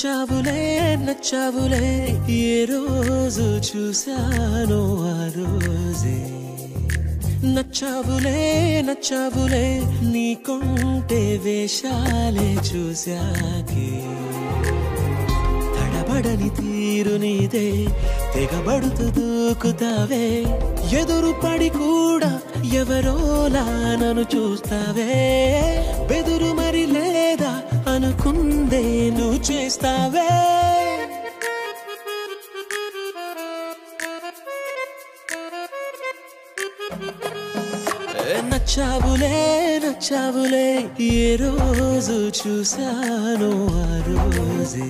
నచ్చావులే నచ్చావులే ఏ రోజు చూశానో ఆ రోజే నచ్చావులే నచ్చావులే నీ కొంటే వేషాలే చూశాకే తడబడని తీరు నీదే తెగబడుతూ దూకుతావే ఎదురు పడి కూడా ఎవరోలా నన్ను చూస్తావే బెదురు మరి లేదా అనుకుందే నువ్వు చేస్తావే నచ్చావులే నచ్చావులే ఏ రోజు చూశాను ఆ రోజే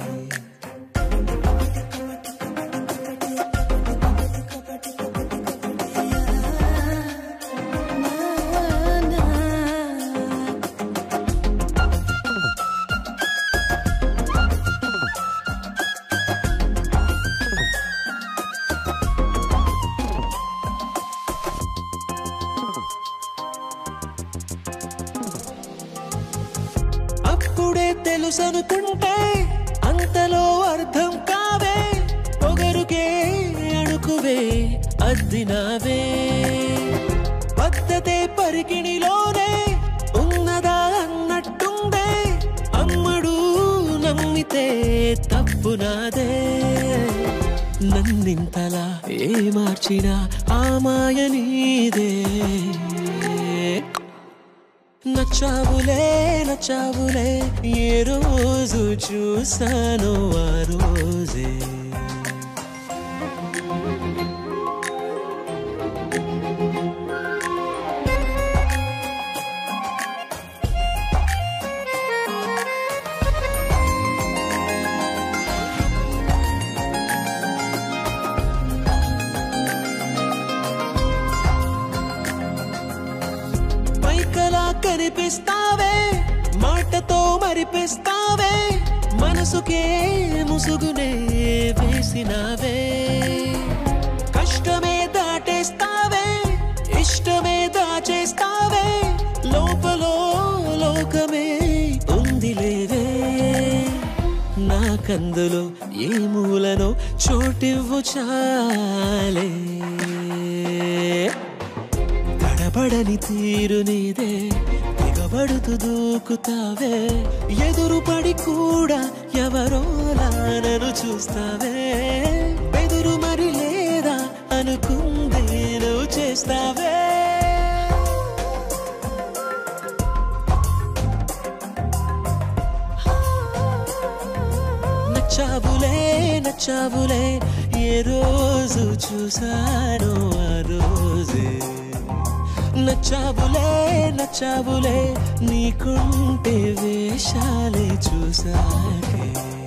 అప్పుడే తెలుసనుకుంటే అంతలో అర్థం కావే పొగరుకే అణుకువే అద్దినావే పద్ధతే పరికిణిలోనే ఉన్నదా అన్నట్టుందే అమ్మడు నమ్మితే తప్పు నాదే నన్నింతలా ఏ మార్చినా ఆ మాయ నీదే నచ్చావులే నచ్చావులే ఏ రోజు చూసాను ఆ రోజే మైకలా కనిపిస్తావే మాటతో మరిపిస్తావే మనసుకే ముసుగునే వేసినావే కష్టమే దాటేస్తావే ఇష్టమే దాచేస్తావే లోపలో లోకమే ఉంది లేవే నాకందులో ఏ మూలనో చోటివ్వు చాలే తడబడని తీరు నీదే తెగబడుతూ దూకుతావే ఎదురు పడి కూడా ఎవరోలా నన్ను చూస్తావే బెదురు మరి లేదా అనుకుందే నువ్వు చేస్తావే నచ్చావులే నచ్చావులే ఏ రోజు చూసాను ఆ రోజే నచ్చావులే నచ్చావులే నీకుంటే వేషాలే చూసాకే